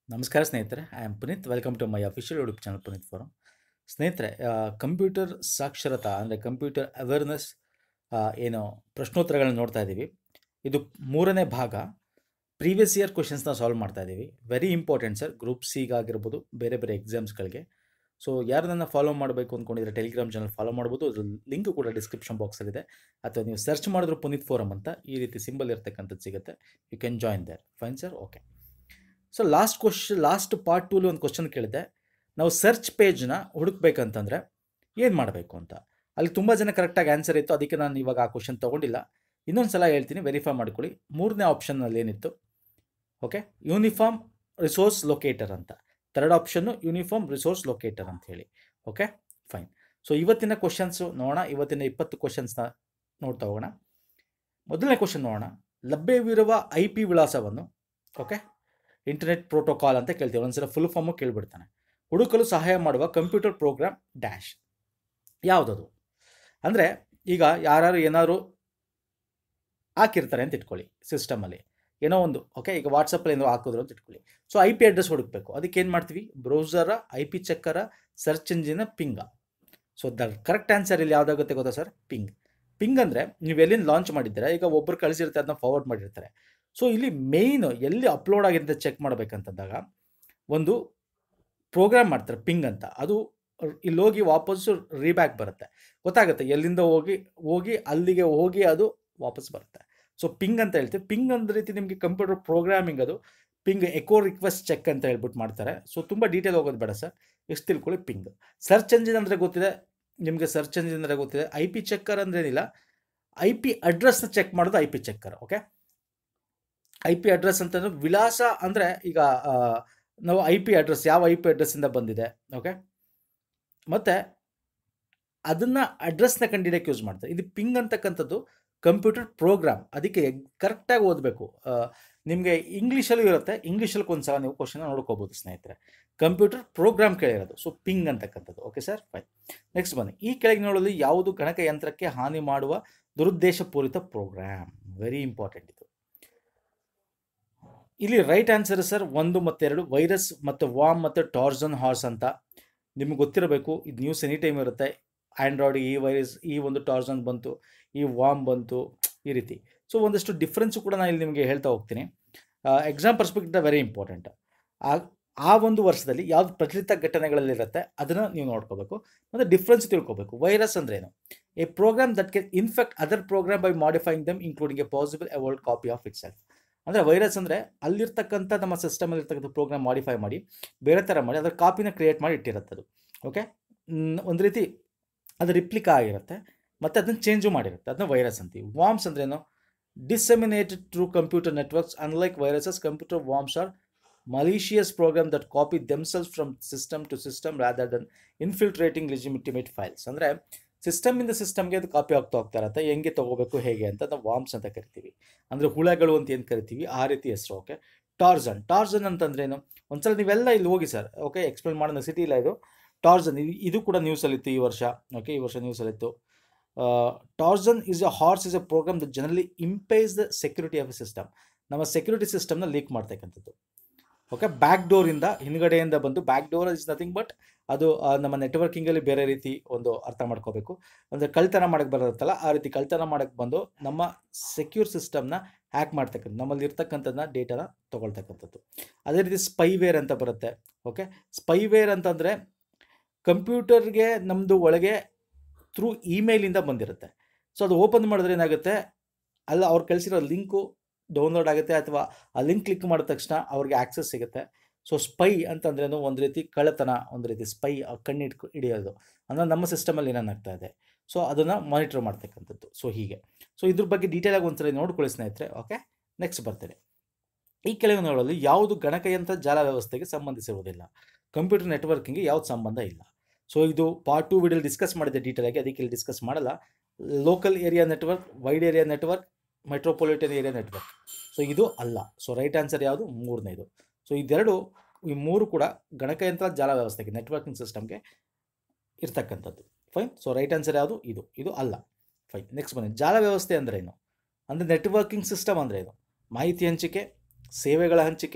ನಮಸ್ಕಾರ ಸ್ನೇಹಿತರೆ I am Puneeth welcome to my official YouTube channel Puneeth forum ಸ್ನೇಹಿತರೆ ಕಂಪ್ಯೂಟರ್ ಸಾಕ್ಷರತಾ ಅಂದರೆ ಕಂಪ್ಯೂಟರ್ ಅವೇರ್ನೆಸ್ ಏನು ಪ್ರಶ್ನೋತ್ತರಗಳನ್ನ ನೋಡ್ತಾ ಇದ್ದೀವಿ ಇದು ಮೂರನೇ ಭಾಗ ಪ್ರೀವಿಯಸ್ ಇಯರ್ ಕ್ವಶನ್ಸ್ನ ಸಾಲ್ವ್ ಮಾಡ್ತಾ ಇದ್ದೀವಿ ವೆರಿ ಇಂಪಾರ್ಟೆಂಟ್ ಸರ್ ಗ್ರೂಪ್ ಸಿಗಾಗಿರ್ಬೋದು ಬೇರೆ ಬೇರೆ ಎಕ್ಸಾಮ್ಸ್ಗಳಿಗೆ ಸೊ ಯಾರು ನನ್ನ ಫಾಲೋ ಮಾಡಬೇಕು ಅಂದ್ಕೊಂಡಿದ್ರೆ ಟೆಲಿಗ್ರಾಮ್ ಚಾನಲ್ ಫಾಲೋ ಮಾಡ್ಬೋದು ಅದ್ರ ಲಿಂಕ್ ಕೂಡ ಡಿಸ್ಕ್ರಿಪ್ಷನ್ ಬಾಕ್ಸಲ್ಲಿದೆ ಅಥವಾ ನೀವು ಸರ್ಚ್ ಮಾಡಿದ್ರು ಪುನೀತ್ ಫೋರಮ್ ಅಂತ ಈ ರೀತಿ ಸಿಂಬಲ್ ಇರ್ತಕ್ಕಂಥದ್ದು ಸಿಗುತ್ತೆ you can join there fine sir okay so last question last part ಟೂಲಿ ಒಂದು ಕ್ವಶನ್ ಕೇಳಿದೆ ನಾವು ಸರ್ಚ್ ಪೇಜ್ನ ಹುಡುಕ್ಬೇಕಂತಂದರೆ ಏನು ಮಾಡಬೇಕು ಅಂತ ಅಲ್ಲಿ ತುಂಬ ಜನ ಕರೆಕ್ಟಾಗಿ ಆನ್ಸರ್ ಇತ್ತು ಅದಕ್ಕೆ ನಾನು ಇವಾಗ ಆ ಕ್ವಶನ್ ತೊಗೊಂಡಿಲ್ಲ ಇನ್ನೊಂದು ಸಲ ಹೇಳ್ತೀನಿ ವೆರಿಫೈ ಮಾಡ್ಕೊಳ್ಳಿ ಮೂರನೇ ಆಪ್ಷನ್ನಲ್ಲಿ ಏನಿತ್ತು ಓಕೆ ಯೂನಿಫಾರ್ಮ್ ರಿಸೋರ್ಸ್ ಲೊಕೇಟರ್ ಅಂತ ಥರ್ಡ್ ಆಪ್ಷನ್ನು ಯೂನಿಫಾರ್ಮ್ ರಿಸೋರ್ಸ್ ಲೊಕೇಟರ್ ಅಂತ ಹೇಳಿ ಓಕೆ ಫೈನ್ ಸೊ ಇವತ್ತಿನ ಕ್ವಶನ್ಸು ನೋಡೋಣ ಇವತ್ತಿನ ಇಪ್ಪತ್ತು ಕ್ವಶನ್ಸ್ನ ನೋಡ್ತಾ ಹೋಗೋಣ ಮೊದಲನೇ ಕ್ವಶನ್ ನೋಡೋಣ ಲಭ್ಯವಿರುವ ಐ ಪಿ ವಿಳಾಸವನ್ನು ಓಕೆ ಇಂಟರ್ನೆಟ್ ಪ್ರೋಟೋಕಾಲ್ ಅಂತ ಕೇಳ್ತೀವಿ ಒಂದ್ಸಲ ಫುಲ್ ಫಾರ್ಮು ಕೇಳಿಬಿಡ್ತಾನೆ ಹುಡುಕಲು ಸಹಾಯ ಮಾಡುವ ಕಂಪ್ಯೂಟರ್ ಪ್ರೋಗ್ರಾಮ್ ಡ್ಯಾಶ್ ಯಾವುದದು ಅಂದರೆ ಈಗ ಯಾರು ಏನಾದ್ರು ಹಾಕಿರ್ತಾರೆ ಅಂತ ಇಟ್ಕೊಳ್ಳಿ ಸಿಸ್ಟಮಲ್ಲಿ ಏನೋ ಒಂದು ಓಕೆ ಈಗ ವಾಟ್ಸಪ್ಪಲ್ಲಿ ಏನೋ ಹಾಕಿದ್ರು ಅಂತ ಇಟ್ಕೊಳ್ಳಿ ಸೊ ಐ ಪಿ ಅಡ್ರೆಸ್ ಹುಡುಕಬೇಕು ಅದಕ್ಕೆ ಏನು ಮಾಡ್ತೀವಿ browser I P checker search engine ping so the correct answer ಇಲ್ಲಿ ಯಾವುದಾಗುತ್ತೆ ಗೊತ್ತಾ ಸರ್ ಪಿಂಗ್ ಪಿಂಗ್ ಅಂದರೆ ನೀವು ಎಲ್ಲಿಂದ ಲಾಂಚ್ ಮಾಡಿದ್ದೀರಾ ಈಗ ಒಬ್ಬರು ಕಳಿಸಿರ್ತಾರೆ ಅದನ್ನ ಫಾರ್ವರ್ಡ್ ಮಾಡಿರ್ತಾರೆ ಸೊ ಇಲ್ಲಿ ಮೇಯ್ನ್ ಎಲ್ಲಿ ಅಪ್ಲೋಡ್ ಆಗಿದೆ ಚೆಕ್ ಮಾಡಬೇಕಂತಂದಾಗ ಒಂದು ಪ್ರೋಗ್ರಾಮ್ ಮಾಡ್ತಾರೆ ಪಿಂಗ್ ಅಂತ ಅದು ಇಲ್ಲಿ ಹೋಗಿ ವಾಪಸ್ಸು ರೀಬ್ಯಾಕ್ ಬರುತ್ತೆ ಗೊತ್ತಾಗುತ್ತೆ ಎಲ್ಲಿಂದ ಹೋಗಿ ಹೋಗಿ ಅಲ್ಲಿಗೆ ಹೋಗಿ ಅದು ವಾಪಸ್ ಬರುತ್ತೆ ಸೊ ಪಿಂಗ್ ಅಂತ ಹೇಳ್ತೀವಿ ಪಿಂಗ್ ಒಂದು ರೀತಿ ನಿಮಗೆ ಕಂಪ್ಯೂಟರ್ ಪ್ರೋಗ್ರಾಮಿಂಗ್ ಅದು ಪಿಂಗ್ ಎಕೋ ರಿಕ್ವೆಸ್ಟ್ ಚೆಕ್ ಅಂತ ಹೇಳ್ಬಿಟ್ಟು ಮಾಡ್ತಾರೆ ಸೊ ತುಂಬ ಡೀಟೇಲ್ ಹೋಗೋದು ಬೇಡ ಸರ್ ಎಷ್ಟು ತಿಳ್ಕೊಳ್ಳಿ ಪಿಂಗ್ ಸರ್ಚ್ ಎಂಜಿನ್ ಅಂದರೆ ಗೊತ್ತಿದೆ ನಿಮಗೆ ಸರ್ಚ್ ಎಂಜಿನ್ ಅಂದರೆ ಗೊತ್ತಿದೆ ಐ ಪಿ ಚೆಕ್ಕರ್ ಅಂದ್ರೆ ಏನಿಲ್ಲ ಐ ಪಿ ಅಡ್ರೆಸ್ನ ಚೆಕ್ ಮಾಡೋದು I P checker okay I P address ಅಂತಂದ್ರೆ ವಿಳಾಸ ಅಂದರೆ ಈಗ ನಾವು ಐ ಪಿ ಅಡ್ರೆಸ್ ಯಾವ ಐ ಪಿ ಅಡ್ರೆಸ್ಸಿಂದ ಬಂದಿದೆ ಓಕೆ ಮತ್ತು ಅದನ್ನು ಅಡ್ರೆಸ್ನ ಕಂಡಿಡಿಯೋಕ್ಕೆ ಯೂಸ್ ಮಾಡ್ತಾರೆ ಇದು ಪಿಂಗ್ ಅಂತಕ್ಕಂಥದ್ದು ಕಂಪ್ಯೂಟರ್ ಪ್ರೋಗ್ರಾಮ್ ಅದಕ್ಕೆ ಕರೆಕ್ಟಾಗಿ ಓದಬೇಕು ನಿಮಗೆ ಇಂಗ್ಲೀಷಲ್ಲೂ ಇರುತ್ತೆ ಇಂಗ್ಲೀಷಲ್ಲಿ ಒಂದು ಸಲ ನೀವು ಕ್ವಶನ್ ನೋಡ್ಕೋಬೋದು ಸ್ನೇಹಿತರೆ ಕಂಪ್ಯೂಟರ್ ಪ್ರೋಗ್ರಾಮ್ ಕೇಳಿರೋದು ಸೊ ಪಿಂಗ್ ಅಂತಕ್ಕಂಥದ್ದು ಓಕೆ ಸರ್ ಫೈನ್ ನೆಕ್ಸ್ಟ್ ಬನ್ನಿ ಈ ಕೆಳಗಿನಗಳಲ್ಲಿ ಯಾವುದು ಗಣಕಯಂತ್ರಕ್ಕೆ ಹಾನಿ ಮಾಡುವ ದುರುದ್ದೇಶಪೂರಿತ ಪ್ರೋಗ್ರಾಮ್ ವೆರಿ ಇಂಪಾರ್ಟೆಂಟ್ ಇದು ಇಲ್ಲಿ ರೈಟ್ ಆನ್ಸರ್ ಸರ್ ಒಂದು ಮತ್ತು ಎರಡು ವೈರಸ್ ಮತ್ತು ವಾಮ್ ಮತ್ತು ಟಾರ್ಜನ್ ಹಾರ್ಸ್ ಅಂತ ನಿಮ್ಗೆ ಗೊತ್ತಿರಬೇಕು ಇದು ನ್ಯೂಸ್ ಎನಿ ಟೈಮ್ ಇರುತ್ತೆ ಆ್ಯಂಡ್ರಾಯ್ಡ್ ಈ ವೈರಸ್ ಈ ಒಂದು ಟಾರ್ಜನ್ ಬಂತು ಈ ವಾಮ್ ಬಂತು ಈ ರೀತಿ ಸೊ ಒಂದಷ್ಟು ಡಿಫ್ರೆನ್ಸು ಕೂಡ ನಾನು ಇಲ್ಲಿ ನಿಮಗೆ ಹೇಳ್ತಾ ಹೋಗ್ತೀನಿ ಎಕ್ಸಾಮ್ ಪರ್ಸ್ಪೆಕ್ಟಿವ್ ವೆರಿ ಇಂಪಾರ್ಟೆಂಟ್ ಆ ಆ ಒಂದು ವರ್ಷದಲ್ಲಿ ಯಾವ್ದು ಪ್ರಚಲಿತ ಘಟನೆಗಳಲ್ಲಿರುತ್ತೆ ಅದನ್ನು ನೀವು ನೋಡ್ಕೋಬೇಕು ಮತ್ತು ಡಿಫ್ರೆನ್ಸ್ ತಿಳ್ಕೊಬೇಕು ವೈರಸ್ ಅಂದ್ರೆ ಏನು a program that can infect other program by modifying them including a possible a world copy of itself ಅಂದರೆ ವೈರಸ್ ಅಂದರೆ ಅಲ್ಲಿರ್ತಕ್ಕಂಥ ನಮ್ಮ ಸಿಸ್ಟಮಲ್ಲಿ ಇರ್ತಕ್ಕಂಥ ಪ್ರೋಗ್ರಾಮ್ ಮಾಡಿಫೈ ಮಾಡಿ ಬೇರೆ ಥರ ಮಾಡಿ ಅದರ ಕಾಪಿನ ಕ್ರಿಯೇಟ್ ಮಾಡಿ ಇಟ್ಟಿರುತ್ತೆ ಅದು ಓಕೆ ಒಂದು ರೀತಿ ಅದು ರಿಪ್ಲಿಕಾ ಆಗಿರುತ್ತೆ ಮತ್ತು ಅದನ್ನು ಚೇಂಜು ಮಾಡಿರುತ್ತೆ ಅದನ್ನ ವೈರಸ್ ಅಂತೀವಿ ವಾಮ್ಸ್ ಅಂದ್ರೇನು disseminated through computer networks unlike viruses computer worms are malicious program that copy themselves from system to system rather than infiltrating legitimate files ಅಂದರೆ ಸಿಸ್ಟಮಿಂದ ಸಿಸ್ಟಮ್ಗೆ ಅದು ಕಾಪಿ ಆಗ್ತಾ ಹೋಗ್ತಾ ಇರತ್ತೆ ಹೆಂಗೆ ತೊಗೋಬೇಕು ಹೇಗೆ ಅಂತ ನಾವು ವಾಮ್ಸ್ ಅಂತ ಕರಿತೀವಿ ಅಂದರೆ ಹುಳಗಳು ಅಂತ ಏನು ಕರಿತೀವಿ ಆ ರೀತಿ ಹೆಸರು ಓಕೆ ಟಾರ್ಜನ್ ಟಾರ್ಜನ್ ಅಂತಂದ್ರೆ ಏನು ಒಂದ್ಸಲ ನೀವೆಲ್ಲ ಇಲ್ಲಿ ಹೋಗಿ ಸರ್ ಓಕೆ ಎಕ್ಸ್ಪ್ಲೇನ್ ಮಾಡೋಣ ಸಿಟಿ ಇಲ್ಲ ಇದು ಟಾರ್ಜನ್ ಇದು ಕೂಡ ನ್ಯೂಸಲ್ಲಿತ್ತು ಈ ವರ್ಷ ಓಕೆ ಈ ವರ್ಷ ನ್ಯೂಸಲ್ಲಿತ್ತು Trojan is a horse is a program the generally impairs the security of a system ನಮ್ಮ ಸೆಕ್ಯೂರಿಟಿ ಸಿಸ್ಟಮ್ನ ಲೀಕ್ ಮಾಡ್ತಕ್ಕಂಥದ್ದು ಓಕೆ ಬ್ಯಾಕ್ ಡೋರಿಂದ ಹಿಂದ್ಗಡೆಯಿಂದ ಬಂದು back door is nothing but ಅದು ನಮ್ಮ ನೆಟ್ವರ್ಕಿಂಗಲ್ಲಿ ಬೇರೆ ರೀತಿ ಒಂದು ಅರ್ಥ ಮಾಡ್ಕೋಬೇಕು ಅಂದರೆ ಕಳ್ತನ ಮಾಡೋಕ್ಕೆ ಬರುತ್ತಲ್ಲ ಆ ರೀತಿ ಕಳ್ತನ ಮಾಡೋಕ್ಕೆ ಬಂದು ನಮ್ಮ ಸೆಕ್ಯೂರ್ ಸಿಸ್ಟಮ್ನ ಹ್ಯಾಕ್ ಮಾಡ್ತಕ್ಕಂಥ ನಮ್ಮಲ್ಲಿ ಇರ್ತಕ್ಕಂಥದ್ದನ್ನ ಡೇಟಾನ ತೊಗೊಳ್ತಕ್ಕಂಥದ್ದು ಅದೇ ರೀತಿ ಸ್ಪೈವೇರ್ ಅಂತ ಬರುತ್ತೆ ಓಕೆ ಸ್ಪೈವೇರ್ ಅಂತಂದರೆ ಕಂಪ್ಯೂಟರ್ಗೆ ನಮ್ಮದು ಒಳಗೆ ಥ್ರೂ ಇಮೇಲಿಂದ ಬಂದಿರುತ್ತೆ ಸೊ ಅದು ಓಪನ್ ಮಾಡಿದ್ರೆ ಏನಾಗುತ್ತೆ ಅಲ್ಲ ಅವ್ರು ಕಳಿಸಿರೋ ಲಿಂಕು ಡೌನ್ಲೋಡ್ ಆಗುತ್ತೆ ಅಥವಾ ಆ ಲಿಂಕ್ ಕ್ಲಿಕ್ ಮಾಡಿದ ತಕ್ಷಣ ಅವ್ರಿಗೆ ಆಕ್ಸೆಸ್ ಸಿಗುತ್ತೆ ಸೊ ಸ್ಪೈ ಅಂತಂದ್ರೇನು ಒಂದು ರೀತಿ ಕಳ್ಳತನ ಒಂದು ರೀತಿ ಸ್ಪೈ ಕಣ್ಣಿಟ್ಟು ಹಿಡಿಯೋದು ಅಂದರೆ ನಮ್ಮ ಸಿಸ್ಟಮಲ್ಲಿ ಏನೇನಾಗ್ತಾ ಇದೆ ಸೊ ಅದನ್ನು ಮಾನಿಟರ್ ಮಾಡ್ತಕ್ಕಂಥದ್ದು ಸೊ ಹೀಗೆ ಸೊ ಇದ್ರ ಬಗ್ಗೆ ಡೀಟೇಲಾಗಿ ಒಂದ್ಸರಿ ನೋಡ್ಕೊಳ್ಳಿ ಸ್ನೇಹಿತರೆ ಓಕೆ ನೆಕ್ಸ್ಟ್ ಬರ್ತೇನೆ ಈ ಕೆಳಗಿನಗಳಲ್ಲಿ ಯಾವುದು ಗಣಕಯಂತ್ರ ಜಾಲ ವ್ಯವಸ್ಥೆಗೆ ಸಂಬಂಧಿಸಿರುವುದಿಲ್ಲ ಕಂಪ್ಯೂಟರ್ ನೆಟ್ವರ್ಕಿಂಗ್ಗೆ ಯಾವ್ದು ಸಂಬಂಧ ಇಲ್ಲ ಸೊ ಇದು ಪಾರ್ಟ್ ಟು ವಿಡಿಯೋಲಿ ಡಿಸ್ಕಸ್ ಮಾಡಿದೆ ಡೀಟೇಲಾಗಿ ಅದಕ್ಕೆ ಇಲ್ಲಿ ಡಿಸ್ಕಸ್ ಮಾಡಲ್ಲ local area network wide area network metropolitan area network so ಇದು ಅಲ್ಲ ಸೊ ರೈಟ್ ಆನ್ಸರ್ ಯಾವುದು ಮೂರನೇದು ಸೊ ಇದೆರಡು ಈ ಮೂರು ಕೂಡ ಗಣಕಯಂತ್ರ ಜಾಲ ವ್ಯವಸ್ಥೆಗೆ ನೆಟ್ವರ್ಕಿಂಗ್ ಸಿಸ್ಟಮ್ಗೆ ಇರ್ತಕ್ಕಂಥದ್ದು ಫೈನ್ ಸೊ ರೈಟ್ ಆನ್ಸರ್ ಯಾವುದು ಇದು ಇದು ಅಲ್ಲ ಫೈನ್ ನೆಕ್ಸ್ಟ್ ಬನ್ನಿ ಜಾಲ ವ್ಯವಸ್ಥೆ ಅಂದರೆ ಏನು ಅಂದರೆ ನೆಟ್ವರ್ಕಿಂಗ್ ಸಿಸ್ಟಮ್ ಅಂದರೆ ಏನು ಮಾಹಿತಿ ಹಂಚಿಕೆ ಸೇವೆಗಳ ಹಂಚಿಕೆ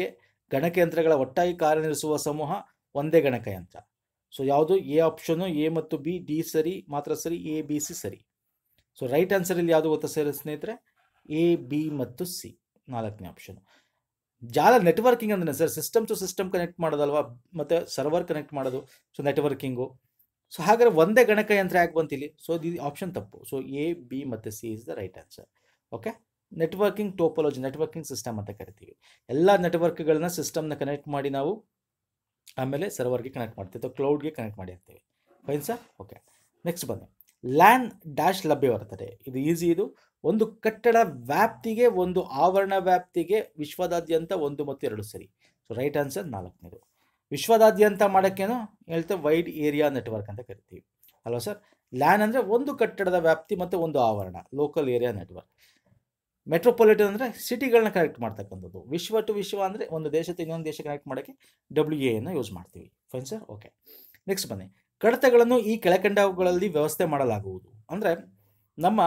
ಗಣಕಯಂತ್ರಗಳ ಒಟ್ಟಾಗಿ ಕಾರ್ಯನಿರ್ವಹಿಸುವ ಸಮೂಹ ಒಂದೇ ಗಣಕಯಂತ್ರ ಸೊ ಯಾವುದು ಎ ಆಪ್ಷನು ಎ ಮತ್ತು ಬಿ ಡಿ ಸರಿ ಮಾತ್ರ ಸರಿ ಎ ಬಿ ಸಿ ಸರಿ ಸೊ ರೈಟ್ ಆನ್ಸರ್ ಇಲ್ಲಿ ಯಾವುದು ಗೊತ್ತಾ ಸರ್ ಸ್ನೇಹಿತರೆ ಎ ಬಿ ಮತ್ತು ಸಿ ನಾಲ್ಕನೇ ಆಪ್ಷನ್ ಜಾಲ ನೆಟ್ವರ್ಕಿಂಗ್ ಅಂದ್ರೆ sir system to system connect ಮಾಡೋದಲ್ವಾ ಮತ್ತು ಸರ್ವರ್ ಕನೆಕ್ಟ್ ಮಾಡೋದು ಸೊ ನೆಟ್ವರ್ಕಿಂಗು ಸೊ ಹಾಗಾದ್ರೆ ಒಂದೇ ಗಣಕಯಂತ್ರ ಯಾಕೆ ಬಂತಿಲ್ಲಿ ಸೊ ದಿ ಆಪ್ಷನ್ ತಪ್ಪು ಸೊ ಎ ಬಿ ಮತ್ತು C is the right answer okay networking topology networking system ಅಂತ ಕರಿತೀವಿ ಎಲ್ಲ ನೆಟ್ವರ್ಕ್ಗಳನ್ನ ಸಿಸ್ಟಮ್ನ ಕನೆಕ್ಟ್ ಮಾಡಿ ನಾವು ಆಮೇಲೆ ಸರ್ವರ್ಗೆ ಕನೆಕ್ಟ್ ಮಾಡ್ತೀವಿ ಅಥವಾ ಕ್ಲೌಡ್ಗೆ ಕನೆಕ್ಟ್ ಮಾಡಿರ್ತೀವಿ ಫೈನ್ ಸರ್ ಓಕೆ ನೆಕ್ಸ್ಟ್ ಬನ್ನಿ ಲ್ಯಾನ್ ಡ್ಯಾಶ್ ಲಭ್ಯವಿರುತ್ತದೆ ಇದು ಈಸಿ ಇದು ಒಂದು ಕಟ್ಟಡ ವ್ಯಾಪ್ತಿಗೆ ಒಂದು ಆವರಣ ವ್ಯಾಪ್ತಿಗೆ ವಿಶ್ವದಾದ್ಯಂತ ಒಂದು ಮತ್ತು ಎರಡು ಸರಿ ಸೊ ರೈಟ್ ಆನ್ಸರ್ ನಾಲ್ಕನೇದು ವಿಶ್ವದಾದ್ಯಂತ ಮಾಡೋಕ್ಕೇನು ಹೇಳ್ತೇವೆ ವೈಡ್ ಏರಿಯಾ ನೆಟ್ವರ್ಕ್ ಅಂತ ಕರಿತೀವಿ ಅಲ್ವಾ ಸರ್ ಲ್ಯಾನ್ ಅಂದರೆ ಒಂದು ಕಟ್ಟಡದ ವ್ಯಾಪ್ತಿ ಮತ್ತು ಒಂದು ಆವರಣ ಲೋಕಲ್ ಏರಿಯಾ ನೆಟ್ವರ್ಕ್ ಮೆಟ್ರೋಪಾಲಿಟನ್ ಅಂದರೆ ಸಿಟಿಗಳನ್ನ ಕನೆಕ್ಟ್ ಮಾಡ್ತಕ್ಕಂಥದ್ದು ವಿಶ್ವ ಟು ವಿಶ್ವ ಅಂದರೆ ಒಂದು ದೇಶದ ಇನ್ನೊಂದು ದೇಶ ಕನೆಕ್ಟ್ ಮಾಡೋಕ್ಕೆ ಡಬ್ಲ್ಯೂ ಎನ್ನು ಯೂಸ್ ಮಾಡ್ತೀವಿ ಫೈನ್ ಸರ್ ಓಕೆ ನೆಕ್ಸ್ಟ್ ಬನ್ನಿ ಕಡತಗಳನ್ನು ಈ ಕೆಳಕಂಡಗಳಲ್ಲಿ ವ್ಯವಸ್ಥೆ ಮಾಡಲಾಗುವುದು ಅಂದರೆ ನಮ್ಮ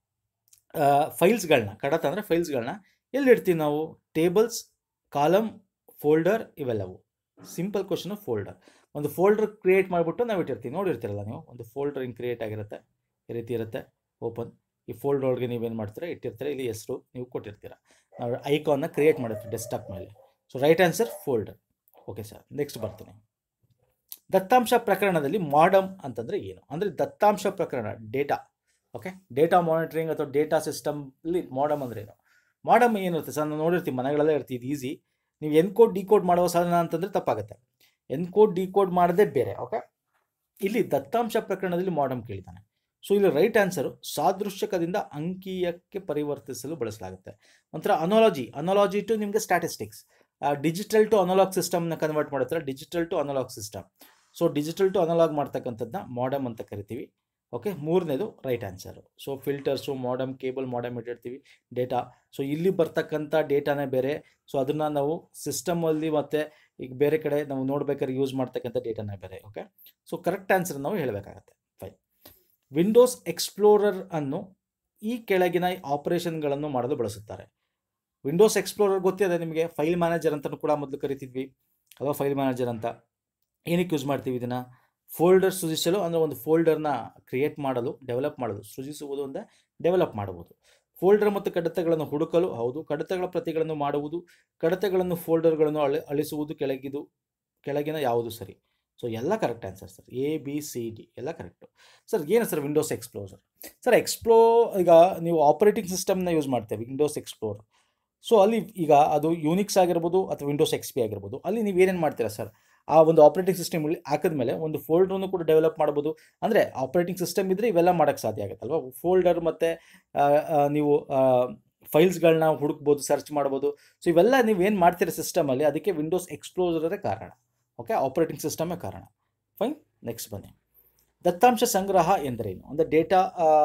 ಫೈಲ್ಸ್ಗಳನ್ನ ಕಡತ ಅಂದರೆ ಫೈಲ್ಸ್ಗಳನ್ನ ಎಲ್ಲಿಡ್ತೀವಿ ನಾವು ಟೇಬಲ್ಸ್ ಕಾಲಮ್ ಫೋಲ್ಡರ್ ಇವೆಲ್ಲವು ಸಿಂಪಲ್ ಕ್ವಶನು ಫೋಲ್ಡರ್ ಒಂದು ಫೋಲ್ಡರ್ ಕ್ರಿಯೇಟ್ ಮಾಡಿಬಿಟ್ಟು ನಾವು ಇಟ್ಟಿರ್ತೀವಿ ನೋಡಿರ್ತೀರಲ್ಲ ನೀವು ಒಂದು ಫೋಲ್ಡರ್ ಹಿಂಗೆ ಕ್ರಿಯೇಟ್ ಆಗಿರುತ್ತೆ ಈ ರೀತಿ ಇರುತ್ತೆ ಓಪನ್ ಈ ಫೋಲ್ಡರ್ ಒಳಗೆ ನೀವೇನು ಮಾಡ್ತೀರಾ ಇಟ್ಟಿರ್ತೀರ ಇಲ್ಲಿ ಹೆಸರು ನೀವು ಕೊಟ್ಟಿರ್ತೀರ ನಾವು ಐಕಾನ್ನ ಕ್ರಿಯೇಟ್ ಮಾಡಿರ್ತೀವಿ ಡೆಸ್ಕ್ಟಾಪ್ ಮೇಲೆ so right answer folder okay sir next ಬರ್ತೀನಿ ದತ್ತಾಂಶ ಪ್ರಕರಣದಲ್ಲಿ ಮಾಡಮ್ ಅಂತಂದರೆ ಏನು ಅಂದರೆ ದತ್ತಾಂಶ ಪ್ರಕರಣ ಡೇಟಾ ಓಕೆ ಡೇಟಾ ಮಾನಿಟರಿಂಗ್ ಅಥವಾ ಡೇಟಾ ಸಿಸ್ಟಮ್ಲಿ ಮಾಡಮ್ ಅಂದರೆ ಏನು ಮಾಡಮ್ ಏನಿರುತ್ತೆ ಸರ್ ನಾವು ನೋಡಿರ್ತೀವಿ ಮನೆಗಳಲ್ಲೇ ಇರ್ತೀವಿ ಇದು ಈಸಿ ನೀವು ಎನ್ಕೋಡ್ ಡಿಕೋಡ್ ಮಾಡುವ ಸಾಧನ ಅಂತಂದರೆ ತಪ್ಪಾಗುತ್ತೆ ಎನ್ಕೋಡ್ ಡಿಕೋಡ್ ಮಾಡದೇ ಬೇರೆ ಓಕೆ ಇಲ್ಲಿ ದತ್ತಾಂಶ ಪ್ರಕರಣದಲ್ಲಿ ಮಾಡಮ್ ಕೇಳಿದ್ದಾನೆ ಸೊ ಇಲ್ಲಿ ರೈಟ್ ಆನ್ಸರು ಸಾದೃಶ್ಯಕದಿಂದ ಅಂಕೀಯಕ್ಕೆ ಪರಿವರ್ತಿಸಲು ಬಳಸಲಾಗುತ್ತೆ ಒಂಥರ ಅನಾಲಜಿ ಅನಾಲಜಿ ಟು ನಿಮಗೆ ಸ್ಟ್ಯಾಟಿಸ್ಟಿಕ್ಸ್ ಡಿಜಿಟಲ್ ಟು ಅನಲಾಗ್ ಸಿಸ್ಟಮ್ನ ಕನ್ವರ್ಟ್ ಮಾಡುತ್ತಾರೆ digital to analog system so digital to analog ಮಾಡ್ತಕ್ಕಂಥದ್ದನ್ನ ಮಾಡಮ್ ಅಂತ ಕರಿತೀವಿ ಓಕೆ ಮೂರನೇದು right answer so filters modem cable modem ಇಟ್ಟಿರ್ತೀವಿ ಡೇಟಾ ಸೊ ಇಲ್ಲಿ ಬರ್ತಕ್ಕಂಥ ಡೇಟಾನೇ ಬೇರೆ ಸೊ ಅದನ್ನು ನಾವು ಸಿಸ್ಟಮಲ್ಲಿ ಮತ್ತು ಈಗ ಬೇರೆ ಕಡೆ ನಾವು ನೋಡ್ಬೇಕಾದ್ರೆ ಯೂಸ್ ಮಾಡ್ತಕ್ಕಂಥ ಡೇಟಾನೇ ಬೇರೆ ಓಕೆ ಸೊ ಕರೆಕ್ಟ್ ಆನ್ಸರ್ ನಾವು ಹೇಳಬೇಕಾಗತ್ತೆ ಫೈನ್ ವಿಂಡೋಸ್ ಎಕ್ಸ್ಪ್ಲೋರರ್ ಅನ್ನು ಈ ಕೆಳಗಿನ ಆಪರೇಷನ್ಗಳನ್ನು ಮಾಡಲು ಬಳಸುತ್ತಾರೆ ವಿಂಡೋಸ್ ಎಕ್ಸ್ಪ್ಲೋರರ್ ಗೊತ್ತಿದೆ ನಿಮಗೆ ಫೈಲ್ ಮ್ಯಾನೇಜರ್ ಅಂತಲೂ ಕೂಡ ಮೊದಲು ಕರಿತಿದ್ವಿ ಅಥವಾ ಫೈಲ್ ಮ್ಯಾನೇಜರ್ ಅಂತ ಏನಕ್ಕೆ ಯೂಸ್ ಮಾಡ್ತೀವಿ ಇದನ್ನು ಫೋಲ್ಡರ್ ಸೃಜಿಸಲು ಅಂದರೆ ಒಂದು ಫೋಲ್ಡರ್ನ ಕ್ರಿಯೇಟ್ ಮಾಡಲು ಡೆವಲಪ್ ಮಾಡಲು ಸೃಜಿಸುವುದು ಅಂದರೆ ಡೆವಲಪ್ ಮಾಡುವುದು ಫೋಲ್ಡರ್ ಮತ್ತು ಕಡತಗಳನ್ನು ಹುಡುಕಲು ಹೌದು ಕಡತಗಳ ಪ್ರತಿಗಳನ್ನು ಮಾಡುವುದು ಕಡತಗಳನ್ನು ಫೋಲ್ಡರ್ಗಳನ್ನು ಅಳಿ ಅಳಿಸುವುದು ಕೆಳಗಿದು ಕೆಳಗಿನ ಯಾವುದು ಸರಿ ಸೊ ಎಲ್ಲ correct answer sir A B C D ಎಲ್ಲ ಕರೆಕ್ಟು ಸರ್ ಏನು sir Windows explorer sir explorer ಈಗ ನೀವು ಆಪರೇಟಿಂಗ್ ಸಿಸ್ಟಮ್ನ ಯೂಸ್ ಮಾಡ್ತೇವೆ ವಿಂಡೋಸ್ ಎಕ್ಸ್ಪ್ಲೋರ್ ಸೊ ಅಲ್ಲಿ ಈಗ ಅದು ಯೂನಿಕ್ಸ್ ಆಗಿರ್ಬೋದು ಅಥವಾ ವಿಂಡೋಸ್ ಎಕ್ಸ್ ಪಿ ಆಗಿರ್ಬೋದು ಅಲ್ಲಿ ನೀವು ಏನೇನು ಮಾಡ್ತೀರಾ ಸರ್ ಆ ಒಂದು ಆಪರೇಟಿಂಗ್ ಸಿಸ್ಟಮ್ ಹಾಕಿದ್ಮೇಲೆ ಒಂದು ಫೋಲ್ಡ್ರನ್ನು ಕೂಡ ಡೆವಲಪ್ ಮಾಡ್ಬೋದು ಅಂದರೆ ಆಪರೇಟಿಂಗ್ ಸಿಸ್ಟಮ್ ಇದ್ದರೆ ಇವೆಲ್ಲ ಮಾಡೋಕ್ಕೆ ಸಾಧ್ಯ ಆಗುತ್ತಲ್ವ ಫೋಲ್ಡರ್ ಮತ್ತು ನೀವು ಫೈಲ್ಸ್ಗಳನ್ನ ಹುಡುಕ್ಬೋದು ಸರ್ಚ್ ಮಾಡ್ಬೋದು ಸೊ ಇವೆಲ್ಲ ನೀವು ಏನು ಮಾಡ್ತೀರ ಸಿಸ್ಟಮಲ್ಲಿ ಅದಕ್ಕೆ ವಿಂಡೋಸ್ ಎಕ್ಸ್ಪ್ಲೋಸರೇ ಕಾರಣ ಓಕೆ ಆಪರೇಟಿಂಗ್ ಸಿಸ್ಟಮೇ ಕಾರಣ ಫೈನ್ ನೆಕ್ಸ್ಟ್ ಬನ್ನಿ ದತ್ತಾಂಶ ಸಂಗ್ರಹ ಎಂದರೇನು ಅಂದರೆ ಡೇಟಾ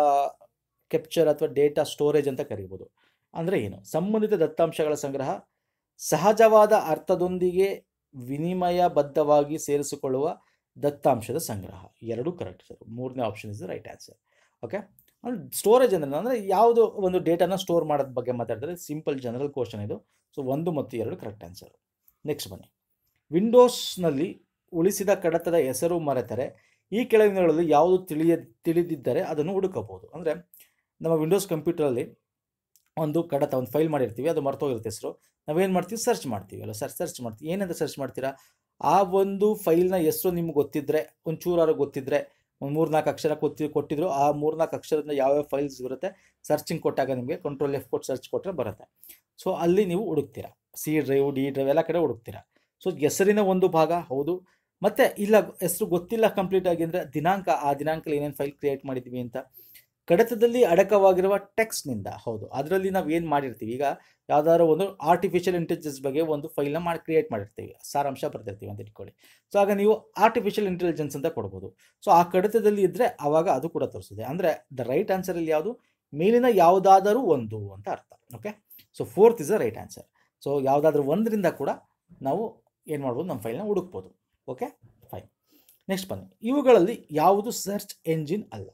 ಕೆಪ್ಚರ್ ಅಥವಾ ಡೇಟಾ ಸ್ಟೋರೇಜ್ ಅಂತ ಕರೀಬೋದು ಅಂದರೆ ಏನು ಸಂಬಂಧಿತ ದತ್ತಾಂಶಗಳ ಸಂಗ್ರಹ ಸಹಜವಾದ ಅರ್ಥದೊಂದಿಗೆ ವಿನಿಮಯಬದ್ಧವಾಗಿ ಸೇರಿಸಿಕೊಳ್ಳುವ ದತ್ತಾಂಶದ ಸಂಗ್ರಹ ಎರಡೂ ಕರೆಕ್ಟ್ ಸರ್ ಮೂರನೇ option is the right answer okay storage ಅಂದರೆ ಅಂದರೆ ಯಾವುದು ಒಂದು ಡೇಟಾನ ಸ್ಟೋರ್ ಮಾಡೋದ ಬಗ್ಗೆ ಮಾತಾಡಿದ್ರೆ ಸಿಂಪಲ್ ಜನರಲ್ ಕ್ವಶನ್ ಇದು ಸೊ ಒಂದು ಮತ್ತು ಎರಡು ಕರೆಕ್ಟ್ ಆನ್ಸರ್ ನೆಕ್ಸ್ಟ್ ಬನ್ನಿ ವಿಂಡೋಸ್ನಲ್ಲಿ ಉಳಿಸಿದ ಕಡತದ ಹೆಸರು ಮರೆತರೆ ಈ ಕೆಳಗಿನಗಳಲ್ಲಿ ಯಾವುದು ತಿಳಿಯ ತಿಳಿದಿದ್ದರೆ ಅದನ್ನು ಹುಡುಕಬಹುದು ಅಂದರೆ ನಮ್ಮ ವಿಂಡೋಸ್ ಕಂಪ್ಯೂಟರಲ್ಲಿ ಒಂದು ಕಡತ ಒಂದು ಫೈಲ್ ಮಾಡಿರ್ತೀವಿ ಅದು ಮರ್ತೋಗಿರುತ್ತೆ ಹೆಸರು ನಾವೇನು ಮಾಡ್ತೀವಿ ಸರ್ಚ್ ಮಾಡ್ತೀವಿ ಅಲ್ಲ ಸರ್ ಸರ್ಚ್ ಮಾಡ್ತೀವಿ ಏನಂತ ಸರ್ಚ್ ಮಾಡ್ತೀರಾ ಆ ಒಂದು ಫೈಲ್ನ ಹೆಸರು ನಿಮ್ಗೆ ಗೊತ್ತಿದ್ದರೆ ಒಂದು ಚೂರಾರು ಗೊತ್ತಿದ್ದರೆ ಒಂದು ಮೂರ್ನಾಲ್ಕು ಅಕ್ಷರ ಕೊತ್ತಿ ಕೊಟ್ಟಿದ್ರು ಆ ಮೂರ್ನಾಲ್ಕು ಅಕ್ಷರದಿಂದ ಯಾವ್ಯಾವ ಫೈಲ್ಸ್ ಬರುತ್ತೆ ಸರ್ಚಿಂಗ್ ಕೊಟ್ಟಾಗ ನಿಮಗೆ ಕಂಟ್ರೋಲ್ ಎಫ್ ಕೊಟ್ಟು ಸರ್ಚ್ ಕೊಟ್ಟರೆ ಬರುತ್ತೆ ಸೊ ಅಲ್ಲಿ ನೀವು ಹುಡುಕ್ತೀರಾ ಸಿ ಡ್ರೈವ್ ಡಿ ಡ್ರೈವ್ ಎಲ್ಲ ಕಡೆ ಹುಡುಕ್ತೀರಾ ಸೊ ಹೆಸರಿನ ಒಂದು ಭಾಗ ಹೌದು ಮತ್ತು ಇಲ್ಲ ಹೆಸರು ಗೊತ್ತಿಲ್ಲ ಕಂಪ್ಲೀಟ್ ಆಗಿ ಅಂದರೆ ದಿನಾಂಕ ಆ ದಿನಾಂಕದಲ್ಲಿ ಏನೇನು ಫೈಲ್ ಕ್ರಿಯೇಟ್ ಮಾಡಿದ್ದೀವಿ ಅಂತ ಕಡತದಲ್ಲಿ ಅಡಕವಾಗಿರುವ ಟೆಕ್ಸ್ಟ್ನಿಂದ ಹೌದು ಅದರಲ್ಲಿ ನಾವು ಏನು ಮಾಡಿರ್ತೀವಿ ಈಗ ಯಾವ್ದಾದ್ರು ಒಂದು ಆರ್ಟಿಫಿಷಿಯಲ್ ಇಂಟೆಲಿಜೆನ್ಸ್ ಬಗ್ಗೆ ಒಂದು ಫೈಲ್ನ ಮಾಡಿ ಕ್ರಿಯೇಟ್ ಮಾಡಿರ್ತೀವಿ ಸಾರಾಂಶ ಬರ್ತಿರ್ತೀವಿ ಅಂತ ಇಟ್ಕೊಳ್ಳಿ ಸೊ ಆಗ ನೀವು ಆರ್ಟಿಫಿಷಿಯಲ್ ಇಂಟೆಲಿಜೆನ್ಸ್ ಅಂತ ಕೊಡ್ಬೋದು ಸೊ ಆ ಕಡತದಲ್ಲಿ ಇದ್ದರೆ ಆವಾಗ ಅದು ಕೂಡ ತೋರಿಸ್ತದೆ ಅಂದರೆ ದ ರೈಟ್ ಆನ್ಸರಲ್ಲಿ ಯಾವುದು ಮೇಲಿನ ಯಾವುದಾದರೂ ಒಂದು ಅಂತ ಅರ್ಥ okay so fourth is the right answer so ಯಾವುದಾದ್ರೂ ಒಂದರಿಂದ ಕೂಡ ನಾವು ಏನು ಮಾಡ್ಬೋದು ನಮ್ಮ ಫೈಲ್ನ ಹುಡುಕ್ಬೋದು ಓಕೆ ಫೈನ್ ನೆಕ್ಸ್ಟ್ ಬನ್ನಿ ಇವುಗಳಲ್ಲಿ ಯಾವುದು ಸರ್ಚ್ ಎಂಜಿನ್ ಅಲ್ಲ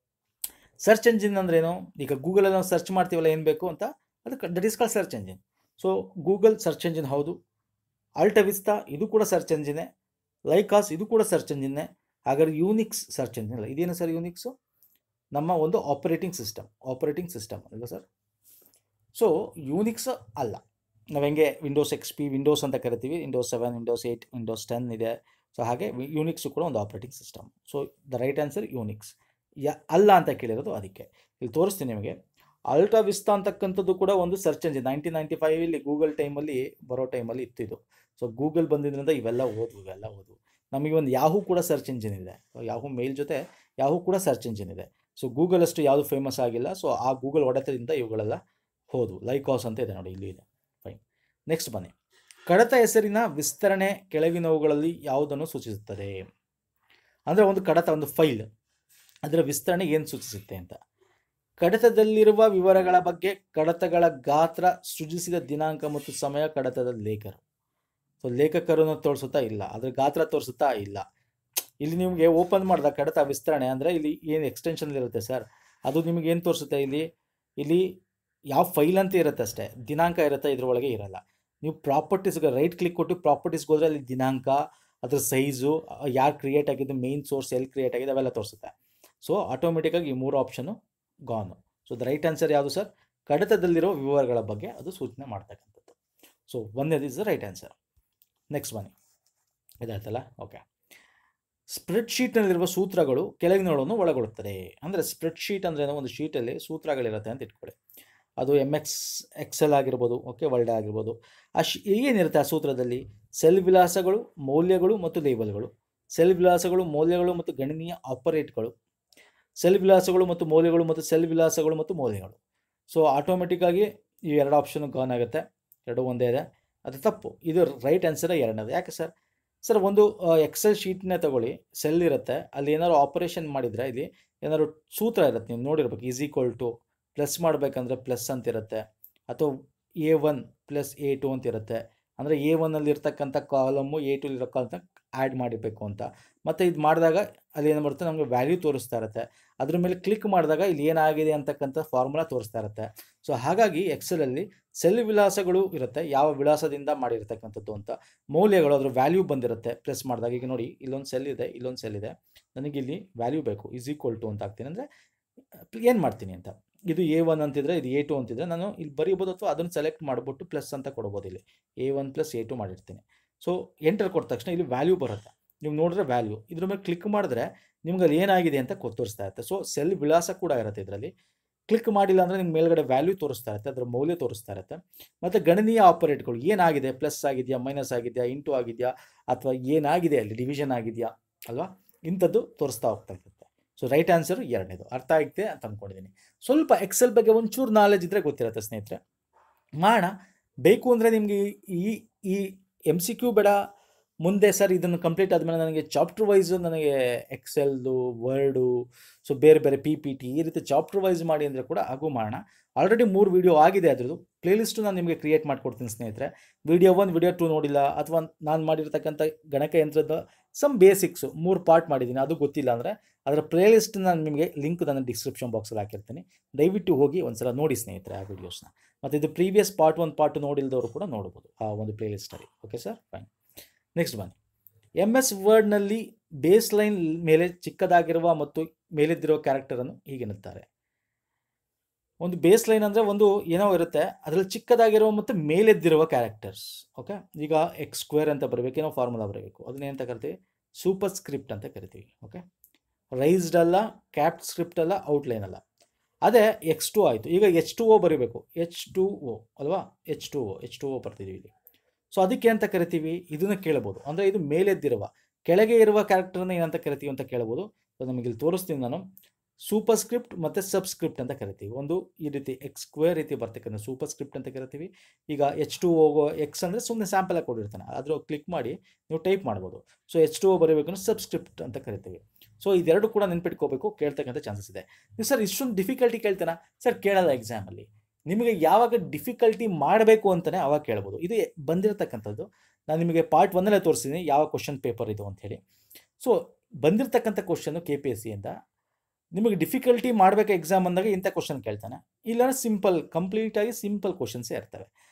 ಸರ್ಚ್ ಎಂಜಿನ್ ಅಂದ್ರೇನು ಈಗ ಗೂಗಲಲ್ಲಿ ನಾವು ಸರ್ಚ್ ಮಾಡ್ತೀವಲ್ಲ ಏನು ಬೇಕು ಅಂತ ಅದು that is call search engine so Google search engine ಹೌದು ಅಲ್ಟವಿಸ್ತಾ ಇದು ಕೂಡ ಸರ್ಚ್ ಎಂಜಿನೆ ಲೈಕಾಸ್ ಇದು ಕೂಡ ಸರ್ಚ್ ಎಂಜಿನ್ನೇ ಹಾಗಾದ್ರೆ ಯೂನಿಕ್ಸ್ ಸರ್ಚ್ ಎಂಜಿನ್ ಅಲ್ಲ ಇದೇನು ಸರ್ ಯೂನಿಕ್ಸು ನಮ್ಮ ಒಂದು ಆಪರೇಟಿಂಗ್ ಸಿಸ್ಟಮ್ ಆಪರೇಟಿಂಗ್ ಸಿಸ್ಟಮ್ ಅಲ್ವಾ ಸರ್ ಸೊ ಯೂನಿಕ್ಸ್ ಅಲ್ಲ ನಾವು ಹೆಂಗೆ ವಿಂಡೋಸ್ ಎಕ್ಸ್ ಪಿ ವಿಂಡೋಸ್ ಅಂತ ಕರಿತೀವಿ Windows seven Windows eight Windows ten ಇದೆ ಸೊ ಹಾಗೆ ಯೂನಿಕ್ಸು ಕೂಡ ಒಂದು operating system so the right answer Unix ಯ ಅಲ್ಲ ಅಂತ ಕೇಳಿರೋದು ಅದಕ್ಕೆ ಇಲ್ಲಿ ತೋರಿಸ್ತೀನಿ ನಿಮಗೆ ಅಲ್ಟ್ರಾ ವಿಸ್ತಾ ಅಂತಕ್ಕಂಥದ್ದು ಕೂಡ ಒಂದು ಸರ್ಚ್ ಎಂಜಿನ್ ನೈನ್ಟೀನ್ ನೈಂಟಿ ಫೈವಲ್ಲಿ ಗೂಗಲ್ ಟೈಮಲ್ಲಿ ಬರೋ ಟೈಮಲ್ಲಿ ಇತ್ತು ಇದು ಸೊ ಗೂಗಲ್ ಬಂದಿದ್ದರಿಂದ ಇವೆಲ್ಲ ಓದ್ವು ಇವೆಲ್ಲ ಓದ್ವು ನಮಗೆ ಒಂದು ಯಾಹೂ ಕೂಡ ಸರ್ಚ್ ಇಂಜಿನ್ ಇದೆ ಯಾಹೂ ಮೇಲ್ ಜೊತೆ ಯಾಹೂ ಕೂಡ ಸರ್ಚ್ ಇಂಜಿನ್ ಇದೆ ಸೊ ಗೂಗಲ್ ಅಷ್ಟು ಯಾವುದು ಫೇಮಸ್ ಆಗಿಲ್ಲ ಸೊ ಆ ಗೂಗಲ್ ಹೊಡೆತದಿಂದ ಇವುಗಳೆಲ್ಲ ಹೋದವು ಲೈಕಾಸ್ ಅಂತ ಇದೆ ನೋಡಿ ಇಲ್ಲಿ ಇದೆ ಫೈನ್ ನೆಕ್ಸ್ಟ್ ಬನ್ನಿ ಕಡತ ಹೆಸರಿನ ವಿಸ್ತರಣೆ ಕೆಳಗಿನವುಗಳಲ್ಲಿ ಯಾವುದನ್ನು ಸೂಚಿಸುತ್ತದೆ ಅಂದರೆ ಒಂದು ಕಡತ ಒಂದು ಫೈಲ್ ಅದರ ವಿಸ್ತರಣೆ ಏನು ಸೂಚಿಸುತ್ತೆ ಅಂತ ಕಡತದಲ್ಲಿರುವ ವಿವರಗಳ ಬಗ್ಗೆ ಕಡತಗಳ ಗಾತ್ರ ಸೃಜಿಸಿದ ದಿನಾಂಕ ಮತ್ತು ಸಮಯ ಕಡತದ ಲೇಖರು ಸೊ ಲೇಖಕರನ್ನು ತೋರಿಸುತ್ತಾ ಇಲ್ಲ ಅದ್ರ ಗಾತ್ರ ತೋರಿಸುತ್ತಾ ಇಲ್ಲ ಇಲ್ಲಿ ನಿಮಗೆ ಓಪನ್ ಮಾಡಿದ ಕಡತ ವಿಸ್ತರಣೆ ಅಂದರೆ ಇಲ್ಲಿ ಏನು ಎಕ್ಸ್ಟೆನ್ಷನ್ ಇರುತ್ತೆ ಸರ್ ಅದು ನಿಮಗೆ ಏನು ತೋರಿಸುತ್ತೆ ಇಲ್ಲಿ ಇಲ್ಲಿ ಯಾವ ಫೈಲ್ ಅಂತ ಇರುತ್ತೆ ಅಷ್ಟೇ ದಿನಾಂಕ ಇರುತ್ತೆ ಇದ್ರೊಳಗೆ ಇರಲ್ಲ ನೀವು ಪ್ರಾಪರ್ಟೀಸ್ಗೆ ರೈಟ್ ಕ್ಲಿಕ್ ಕೊಟ್ಟು ಪ್ರಾಪರ್ಟೀಸ್ಗೆ ಹೋದರೆ ಅಲ್ಲಿ ದಿನಾಂಕ ಅದ್ರ ಸೈಜು ಯಾರು ಕ್ರಿಯೇಟ್ ಆಗಿದ್ದು ಮೇನ್ ಸೋರ್ಸ್ ಎಲ್ಲಿ ಕ್ರಿಯೇಟ್ ಆಗಿದೆ ಅವೆಲ್ಲ ತೋರಿಸುತ್ತೆ ಸೊ ಆಟೋಮೆಟಿಕ್ಕಾಗಿ ಈ ಮೂರು ಆಪ್ಷನು ಗಾನು ಸೊ ದ ರೈಟ್ ಆನ್ಸರ್ ಯಾವುದು ಸರ್ ಕಡತದಲ್ಲಿರೋ ವಿವರಗಳ ಬಗ್ಗೆ ಅದು ಸೂಚನೆ ಮಾಡ್ತಕ್ಕಂಥದ್ದು ಸೊ ಒಂದೇದು is the right answer next ಬನ್ನಿ ಇದಾಯ್ತಲ್ಲ ಓಕೆ ಸ್ಪ್ರೆಡ್ಶೀಟ್ನಲ್ಲಿರುವ ಸೂತ್ರಗಳು ಕೆಳಗಿನಗಳನ್ನು ಒಳಗೊಳ್ಳುತ್ತದೆ ಅಂದರೆ ಸ್ಪ್ರೆಡ್ಶೀಟ್ ಅಂದರೆ ಒಂದು ಶೀಟಲ್ಲಿ ಸೂತ್ರಗಳಿರುತ್ತೆ ಅಂತ ಇಟ್ಕೊಳ್ಳಿ ಅದು ಎಮ್ ಎಕ್ಸ್ ಎಕ್ಸೆಲ್ ಆಗಿರ್ಬೋದು ಓಕೆ ವರ್ಲ್ಡ್ ಆಗಿರ್ಬೋದು ಆ ಶಿ ಏನಿರುತ್ತೆ ಆ ಸೂತ್ರದಲ್ಲಿ ಸೆಲ್ ವಿಳಾಸಗಳು ಮೌಲ್ಯಗಳು ಮತ್ತು ಲೇಬಲ್ಗಳು ಸೆಲ್ ವಿಳಾಸಗಳು ಮೌಲ್ಯಗಳು ಮತ್ತು ಗಣನೀಯ ಆಪರೇಟ್ಗಳು ಸೆಲ್ ವಿಳಾಸಗಳು ಮತ್ತು ಮೌಲ್ಯಗಳು ಮತ್ತು ಸೆಲ್ ವಿಳಾಸಗಳು ಮತ್ತು ಮೌಲ್ಯಗಳು ಸೊ ಆಟೋಮೆಟಿಕ್ಕಾಗಿ ಈ ಎರಡು ಆಪ್ಷನ್ ಗಾನ್ ಆಗುತ್ತೆ ಎರಡು ಒಂದೇ ಇದೆ ಅದು ತಪ್ಪು ಇದು ರೈಟ್ ಆನ್ಸರ್ ಎರಡನೇದು ಯಾಕೆ ಸರ್ ಸರ್ ಒಂದು ಎಕ್ಸೆಲ್ ಶೀಟ್ನೇ ತಗೊಳ್ಳಿ ಸೆಲ್ ಇರುತ್ತೆ ಅಲ್ಲಿ ಏನಾದ್ರು ಆಪರೇಷನ್ ಮಾಡಿದರೆ ಇಲ್ಲಿ ಏನಾದ್ರು ಸೂತ್ರ ಇರುತ್ತೆ ನೀವು ನೋಡಿರ್ಬೇಕು ಈಸ್ ಈಕ್ವಲ್ ಟು ಪ್ಲಸ್ ಮಾಡಬೇಕಂದ್ರೆ ಪ್ಲಸ್ ಅಂತ ಇರುತ್ತೆ ಅಥವಾ A one plus A two ಅಂತ ಇರುತ್ತೆ ಅಂದರೆ ಎ ಒನ್ನಲ್ಲಿ ಇರ್ತಕ್ಕಂಥ ಕಾಲಮ್ಮು ಎ ಟು ಇರೋ ಕಾಲನ್ನ ಆ್ಯಡ್ ಮಾಡಿರಬೇಕು ಅಂತ ಮತ್ತು ಇದು ಮಾಡಿದಾಗ ಅಲ್ಲಿ ಏನು ಬರುತ್ತೆ ನಮಗೆ ವ್ಯಾಲ್ಯೂ ತೋರಿಸ್ತಾ ಇರುತ್ತೆ ಅದ್ರ ಮೇಲೆ ಕ್ಲಿಕ್ ಮಾಡಿದಾಗ ಇಲ್ಲಿ ಏನಾಗಿದೆ ಅಂತಕ್ಕಂಥ ಫಾರ್ಮುಲಾ ತೋರಿಸ್ತಾ ಇರುತ್ತೆ ಸೊ ಹಾಗಾಗಿ ಎಕ್ಸೆಲಲ್ಲಿ ಸೆಲ್ ವಿಳಾಸಗಳು ಇರುತ್ತೆ ಯಾವ ವಿಳಾಸದಿಂದ ಮಾಡಿರ್ತಕ್ಕಂಥದ್ದು ಅಂತ ಮೌಲ್ಯಗಳು ಅದ್ರ ವ್ಯಾಲ್ಯೂ ಬಂದಿರುತ್ತೆ ಪ್ರೆಸ್ ಮಾಡಿದಾಗ ಈಗ ನೋಡಿ ಇಲ್ಲೊಂದು ಸೆಲ್ ಇದೆ ಇಲ್ಲೊಂದು ಸೆಲ್ ಇದೆ ನನಗೆ ಇಲ್ಲಿ ವ್ಯಾಲ್ಯೂ ಬೇಕು ಈಸ್ ಈಕ್ವಲ್ ಟು ಅಂತ ಹಾಕ್ತೀನಿ ಅಂದರೆ ಏನು ಮಾಡ್ತೀನಿ ಅಂತ ಇದು ಎ ಒನ್ ಅಂತಿದ್ರೆ ಇದು ಎ ಟು ಅಂತಿದ್ರೆ ನಾನು ಇಲ್ಲಿ ಬರೀಬೋದು ಅಥವಾ ಅದನ್ನು ಸೆಲೆಕ್ಟ್ ಮಾಡಿಬಿಟ್ಟು ಪ್ಲಸ್ ಅಂತ ಕೊಡ್ಬೋದು ಇಲ್ಲಿ A one plus A two ಮಾಡಿರ್ತೀನಿ ಸೊ ಎಂಟರ್ ಕೊಟ್ಟ ತಕ್ಷಣ ಇಲ್ಲಿ ವ್ಯಾಲ್ಯೂ ಬರುತ್ತೆ ನೀವು ನೋಡಿದ್ರೆ ವ್ಯಾಲ್ಯೂ ಇದ್ರ ಮೇಲೆ ಕ್ಲಿಕ್ ಮಾಡಿದ್ರೆ ನಿಮ್ಗೆ ಅಲ್ಲಿ ಏನಾಗಿದೆ ಅಂತ ಕೊ- ತೋರಿಸ್ತಾ ಇರುತ್ತೆ ಸೊ ಸೆಲ್ ವಿಳಾಸ ಕೂಡ ಇರುತ್ತೆ ಇದರಲ್ಲಿ ಕ್ಲಿಕ್ ಮಾಡಿಲ್ಲ ಅಂದರೆ ನಿಮ್ಗೆ ಮೇಲ್ಗಡೆ ವ್ಯಾಲ್ಯೂ ತೋರಿಸ್ತಾ ಇರುತ್ತೆ ಅದರ ಮೌಲ್ಯ ತೋರಿಸ್ತಾ ಇರುತ್ತೆ ಮತ್ತು ಗಣನೀಯ ಆಪರೇಟ್ಗಳು ಏನಾಗಿದೆ ಪ್ಲಸ್ ಆಗಿದೆಯಾ ಮೈನಸ್ ಆಗಿದೆಯಾ ಇಂಟು ಆಗಿದೆಯಾ ಅಥವಾ ಏನಾಗಿದೆ ಅಲ್ಲಿ ಡಿವಿಷನ್ ಆಗಿದೆಯಾ ಅಲ್ವಾ ಇಂಥದ್ದು ತೋರಿಸ್ತಾ ಹೋಗ್ತಾ ಇರುತ್ತೆ ಸೊ ರೈಟ್ ಆನ್ಸರ್ ಎರಡನೇದು ಅರ್ಥ ಆಗಿದೆ ಅಂತ ಅಂದ್ಕೊಂಡಿದ್ದೀನಿ ಸ್ವಲ್ಪ ಎಕ್ಸೆಲ್ ಬಗ್ಗೆ ಒಂಚೂರು ನಾಲೆಜ್ ಇದ್ದರೆ ಗೊತ್ತಿರುತ್ತೆ ಸ್ನೇಹಿತರೆ ಮಾಡೋಣ ಬೇಕು ಅಂದರೆ ನಿಮಗೆ ಈ ಈ ಎಮ್ ಸಿ ಕ್ಯೂ ಬೇಡ ಮುಂದೆ ಸರ್ ಇದನ್ನು ಕಂಪ್ಲೀಟ್ ಆದಮೇಲೆ ನನಗೆ ಚಾಪ್ಟರ್ ವೈಸು ನನಗೆ ಎಕ್ಸೆಲ್ದು ವರ್ಡು ಸೊ ಬೇರೆ ಬೇರೆ ಪಿ ಪಿ ಟಿ ಈ ರೀತಿ ಚಾಪ್ಟರ್ ವೈಸ್ ಮಾಡಿ ಅಂದರೆ ಕೂಡ ಹಾಗೂ ಮಾಡೋಣ ಆಲ್ರೆಡಿ ಮೂರು ವೀಡಿಯೋ ಆಗಿದೆ ಅದ್ರದ್ದು ಪ್ಲೇಲಿಸ್ಟು ನಾನು ನಿಮಗೆ ಕ್ರಿಯೇಟ್ ಮಾಡ್ಕೊಡ್ತೀನಿ ಸ್ನೇಹಿತರೆ ವಿಡಿಯೋ ಒನ್ ವಿಡಿಯೋ ಟು ನೋಡಿಲ್ಲ ಅಥವಾ ನಾನು ಮಾಡಿರ್ತಕ್ಕಂಥ ಗಣಕಯಂತ್ರದ ಸಮ್ ಬೇಸಿಕ್ಸು ಮೂರು ಪಾರ್ಟ್ ಮಾಡಿದ್ದೀನಿ ಅದು ಗೊತ್ತಿಲ್ಲ ಅಂದರೆ ಅದರ ಪ್ಲೇಲಿಸ್ಟ್ ನಾನು ನಿಮಗೆ ಲಿಂಕ್ ನಾನು ಡಿಸ್ಕ್ರಿಪ್ಷನ್ ಬಾಕ್ಸಲ್ಲಿ ಹಾಕಿರ್ತೀನಿ ದಯವಿಟ್ಟು ಹೋಗಿ ಒಂದ್ಸಲ ನೋಡಿ ಸ್ನೇಹಿತರೆ ಆ ವಿಡಿಯೋಸ್ನ ಮತ್ತು ಇದು ಪ್ರೀವಿಯಸ್ ಪಾರ್ಟ್ ಒನ್ ಪಾರ್ಟ್ ನೋಡಿಲ್ದವರು ಕೂಡ ನೋಡ್ಬೋದು ಆ ಒಂದು ಪ್ಲೇಲಿಸ್ಟಲ್ಲಿ ಓಕೆ ಸರ್ ಫೈನ್ ನೆಕ್ಸ್ಟ್ ಬನ್ನಿ ಎಮ್ ಎಸ್ ವರ್ಡ್ನಲ್ಲಿ ಬೇಸ್ ಲೈನ್ ಮೇಲೆ ಚಿಕ್ಕದಾಗಿರುವ ಮತ್ತು ಮೇಲೆದ್ದಿರುವ ಕ್ಯಾರೆಕ್ಟರನ್ನು ಹೀಗೆನ್ನುತ್ತಾರೆ ಒಂದು ಬೇಸ್ ಲೈನ್ ಅಂದರೆ ಒಂದು ಏನೋ ಇರುತ್ತೆ ಅದರಲ್ಲಿ ಚಿಕ್ಕದಾಗಿರುವ ಮತ್ತು ಮೇಲೆದ್ದಿರುವ ಕ್ಯಾರೆಕ್ಟರ್ಸ್ ಓಕೆ ಈಗ ಎಕ್ಸ್ ಸ್ಕ್ವೇರ್ ಅಂತ ಬರಬೇಕು ಏನೋ ಫಾರ್ಮುಲಾ ಬರಬೇಕು ಅದನ್ನ ಏನಂತ ಕರಿತೀವಿ ಸೂಪರ್ ಸ್ಕ್ರಿಪ್ಟ್ ಅಂತ ಕರಿತೀವಿ ಓಕೆ ರೈಸ್ಡ್ ಅಲ್ಲ ಕ್ಯಾಪ್ಟ್ ಸ್ಕ್ರಿಪ್ಟ್ ಅಲ್ಲ ಔಟ್ಲೈನ್ ಅಲ್ಲ ಅದೇ ಎಕ್ಸ್ ಟು ಆಯಿತು ಈಗ ಎಚ್ ಟು ಓ ಬರೀಬೇಕು ಎಚ್ ಟು ಓ ಅಲ್ವಾ H two O H two O ಬರ್ತಿದ್ದೀವಿ ಇಲ್ಲಿ ಸೊ ಅದಕ್ಕೆ ಅಂತ ಕರಿತೀವಿ ಇದನ್ನು ಕೇಳ್ಬೋದು ಅಂದರೆ ಇದು ಮೇಲೆದ್ದಿರುವ ಕೆಳಗೆ ಇರುವ ಕ್ಯಾರೆಕ್ಟರ್ನ ಏನಂತ ಕರಿತೀವಿ ಅಂತ ಕೇಳ್ಬೋದು ಸೊ ನಮಗೆ ಇಲ್ಲಿ ತೋರಿಸ್ತೀನಿ ನಾನು ಸೂಪರ್ ಸ್ಕ್ರಿಪ್ಟ್ ಮತ್ತು ಸಬ್ಸ್ಕ್ರಿಪ್ಟ್ ಅಂತ ಕರಿತೀವಿ ಒಂದು ಈ ರೀತಿ ಎಕ್ಸ್ ಸ್ಕ್ವೇರ್ ರೀತಿ ಬರ್ತಕ್ಕಂಥ ಸೂಪರ್ ಸ್ಕ್ರಿಪ್ಟ್ ಅಂತ ಕರಿತೀವಿ ಈಗ ಎಚ್ ಟು ಹೋಗೋ ಎಕ್ಸ್ ಅಂದರೆ ಸುಮ್ಮನೆ ಸ್ಯಾಂಪಲ್ ಆಗಿ ಕೊಟ್ಟಿರ್ತಾನೆ ಅದ್ರ ಕ್ಲಿಕ್ ಮಾಡಿ ನೀವು ಟೈಪ್ ಮಾಡ್ಬೋದು ಸೊ ಎಚ್ ಟು ಓ ಬರೀಬೇಕಂದ್ರೆ ಸಬ್ಸ್ಕ್ರಿಪ್ಟ್ ಅಂತ ಕರಿತೀವಿ ಸೊ ಇದೆರಡು ಕೂಡ ನೆನ್ಪಿಟ್ಕೋಬೇಕು ಕೇಳ್ತಕ್ಕಂಥ ಚಾನ್ಸಸ್ ಇದೆ ನೀವು ಸರ್ ಇಷ್ಟೊಂದು ಡಿಫಿಕಲ್ಟಿ ಕೇಳ್ತಾನ ಸರ್ ಕೇಳಲ್ಲ ಎಕ್ಸಾಮಲ್ಲಿ ನಿಮಗೆ ಯಾವಾಗ ಡಿಫಿಕಲ್ಟಿ ಮಾಡಬೇಕು ಅಂತಲೇ ಅವಾಗ ಕೇಳ್ಬೋದು ಇದು ಬಂದಿರತಕ್ಕಂಥದ್ದು ನಾನು ನಿಮಗೆ ಪಾರ್ಟ್ ಒನ್ನಲ್ಲೇ ತೋರಿಸಿದ್ದೀನಿ ಯಾವ ಕ್ವಶನ್ ಪೇಪರ್ ಇದು ಅಂಥೇಳಿ ಸೊ ಬಂದಿರತಕ್ಕಂಥ ಕ್ವಶನ್ನು ಕೆ ಪಿ ಎಸ್ ಸಿಯಿಂದ ನಿಮಗೆ ಡಿಫಿಕಲ್ಟಿ ಮಾಡಬೇಕು ಎಕ್ಸಾಮ್ ಅಂದಾಗ ಇಂಥ ಕ್ವಶನ್ ಕೇಳ್ತಾನೆ ಇಲ್ಲಾಂದ್ರೆ ಸಿಂಪಲ್ ಕಂಪ್ಲೀಟಾಗಿ ಸಿಂಪಲ್ ಕ್ವಶನ್ಸೇ ಇರ್ತವೆ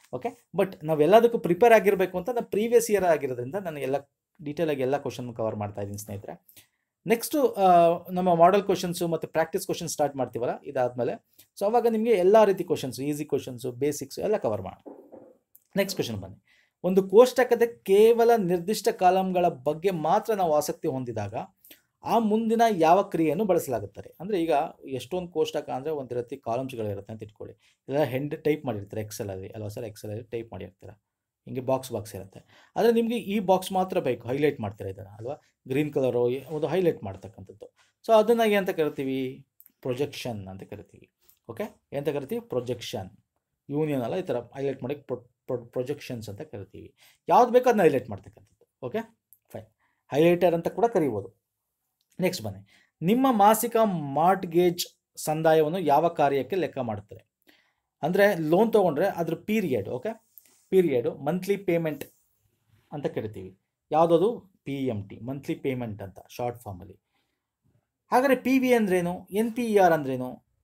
ಓಕೆ ಬಟ್ ನಾವೆಲ್ಲದಕ್ಕೂ ಪ್ರಿಪೇರ್ ಆಗಿರಬೇಕು ಅಂತ ನಾನು ಪ್ರೀವಿಯಸ್ ಇಯರ್ ಆಗಿರೋದ್ರಿಂದ ನಾನು ಎಲ್ಲ ಡೀಟೇಲಾಗಿ ಎಲ್ಲ ಕ್ವಶನ್ ಕವರ್ ಮಾಡ್ತಾ ಇದ್ದೀನಿ ಸ್ನೇಹಿತರೆ ನೆಕ್ಸ್ಟು ನಮ್ಮ ಮಾಡಲ್ ಕ್ವಶನ್ಸು ಮತ್ತು ಪ್ರಾಕ್ಟೀಸ್ ಕ್ವಶನ್ ಸ್ಟಾರ್ಟ್ ಮಾಡ್ತೀವಲ್ಲ ಇದಾದಮೇಲೆ ಸೊ ಅವಾಗ ನಿಮಗೆ ಎಲ್ಲ ರೀತಿ ಕ್ವಶನ್ಸು ಈಸಿ ಕ್ವಶನ್ಸು ಬೇಸಿಕ್ಸು ಎಲ್ಲ ಕವರ್ ಮಾಡೋಣ ನೆಕ್ಸ್ಟ್ ಕ್ವಶನ್ ಬನ್ನಿ ಒಂದು ಕೋಷ್ಟಕದ ಕೇವಲ ನಿರ್ದಿಷ್ಟ ಕಾಲಮ್ಗಳ ಬಗ್ಗೆ ಮಾತ್ರ ನಾವು ಆಸಕ್ತಿ ಹೊಂದಿದಾಗ ಆ ಮುಂದಿನ ಯಾವ ಕ್ರಿಯೆಯನ್ನು ಬಳಸಲಾಗುತ್ತದೆ ಅಂದರೆ ಈಗ ಎಷ್ಟೊಂದು ಕೋಷ್ಟಕ ಅಂದರೆ ಒಂದು ರೀತಿ ಕಾಲಮ್ಸ್ಗಳಿರುತ್ತೆ ಅಂತ ಇಟ್ಕೊಳ್ಳಿ ಇಲ್ಲ ಹೆಂಡ್ ಟೈಪ್ ಮಾಡಿರ್ತಾರೆ ಎಕ್ಸೆಲಲ್ಲಿ ಅಲ್ವಾ ಸರ್ ಎಕ್ಸೆಲಲ್ಲಿ ಟೈಪ್ ಮಾಡಿರ್ತೀರ ಹಿಂಗೆ ಬಾಕ್ಸ್ ಬಾಕ್ಸ್ ಇರುತ್ತೆ ಆದರೆ ನಿಮಗೆ ಈ ಬಾಕ್ಸ್ ಮಾತ್ರ ಬೇಕು ಹೈಲೈಟ್ ಮಾಡ್ತೀರಾ ಇದನ್ನು ಅಲ್ವಾ ಗ್ರೀನ್ ಕಲರು ಒಂದು ಹೈಲೈಟ್ ಮಾಡ್ತಕ್ಕಂಥದ್ದು ಸೊ ಅದನ್ನು ಏನಂತ ಕರಿತೀವಿ ಪ್ರೊಜೆಕ್ಷನ್ ಅಂತ ಕರಿತೀವಿ ಓಕೆ ಏನಂತ ಕರಿತೀವಿ ಪ್ರೊಜೆಕ್ಷನ್ ಯೂನಿಯನ್ ಅಲ್ಲ ಈ ಥರ ಹೈಲೈಟ್ ಮಾಡೋಕ್ಕೆ ಪ್ರೊ ಪ್ರೊಜೆಕ್ಷನ್ಸ್ ಅಂತ ಕರಿತೀವಿ ಯಾವ್ದು ಬೇಕೋ ಅದನ್ನ ಹೈಲೈಟ್ ಮಾಡ್ತಕ್ಕಂಥದ್ದು ಓಕೆ ಫೈನ್ ಹೈಲೈಟರ್ ಅಂತ ಕೂಡ ಕರೀಬೋದು ನೆಕ್ಸ್ಟ್ ಬನ್ನಿ ನಿಮ್ಮ ಮಾಸಿಕ ಮಾರ್ಟ್ಗೇಜ್ ಸಂದಾಯವನ್ನು ಯಾವ ಕಾರ್ಯಕ್ಕೆ ಲೆಕ್ಕ ಮಾಡುತ್ತದೆ ಅಂದರೆ ಲೋನ್ ತೊಗೊಂಡ್ರೆ ಅದ್ರ period okay period monthly payment ಅಂತ ಕರಿತೀವಿ ಯಾವುದದು P M T monthly payment ಅಂತ ಶಾರ್ಟ್ ಫಾರ್ಮಲ್ಲಿ ಹಾಗಾದರೆ ಪಿ ವಿ ಅಂದ್ರೇನು ಎನ್ ಪಿ ಇ ಆರ್ ಅಂದ್ರೇನು